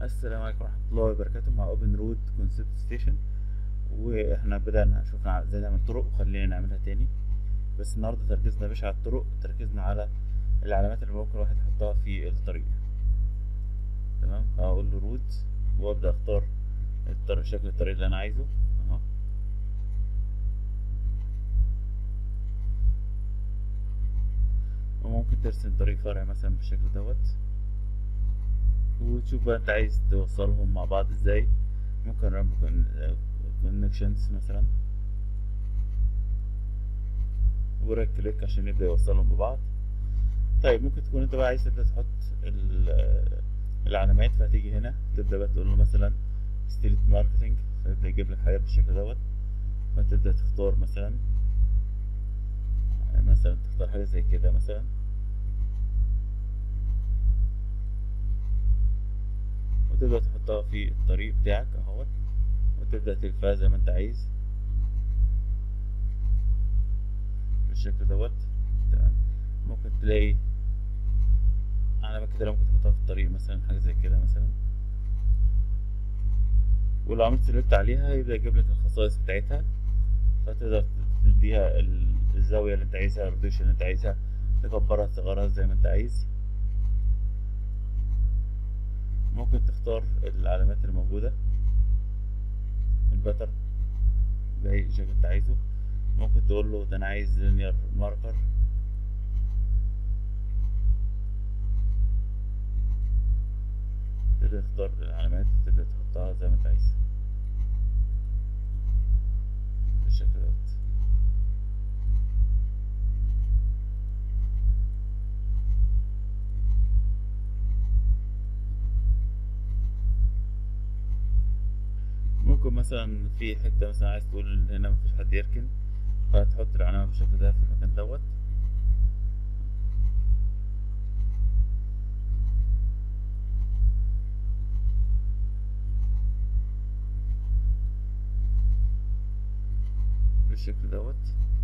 السلام عليكم ورحمة الله وبركاته مع اوبن رود كونسبت ستيشن واحنا بدأنا شفنا ازاي نعمل طرق وخلينا نعملها تاني بس النهاردة تركيزنا مش على الطرق تركيزنا على العلامات اللي ممكن الواحد يحطها في الطريق تمام هقول له روت وابدأ اختار الطريق شكل الطريق اللي انا عايزه اهو وممكن ترسم طريق فرع مثلا بالشكل دوت وتشوف بقى انت عايز توصلهم مع بعض ازاي ممكن رامب كونكشنز مثلا ورايت كليك عشان يبدأ يوصلهم ببعض طيب ممكن تكون انت بقى عايز تبدأ تحط العلامات فهتيجي هنا تبدأ بقى تقول له مثلا ستريت ماركتنج فيبدأ يجيب لك حاجات بالشكل دوت فتبدأ تختار مثلا مثلا تختار حاجة زي كده مثلا وتبدأ تحطها في الطريق بتاعك اهوت وتبدأ تلفها زي ما انت عايز بالشكل دوت تمام ممكن تلاقي علامات كده ممكن تحطها في الطريق مثلا حاجة زي كده مثلا ولو عملت سلكت عليها يبدأ يجيب لك الخصائص بتاعتها فتقدر تديها الزاوية اللي انت عايزها الروتيشن اللي انت عايزها تكبرها تصغرها زي ما انت عايز ممكن تختار العلامات اللي موجودة الباتر بأي شكل انت عايزه ممكن تقول له ده انا عايز لينير ماركر تبدأ تختار العلامات تبدأ تحطها زي ما انت عايز بالشكل دوت ممكن مثلا في حتة مثلا عايز تقول ان هنا مفيش حد يركن فهتحط العلامة بالشكل ده في المكان دوت بالشكل دوت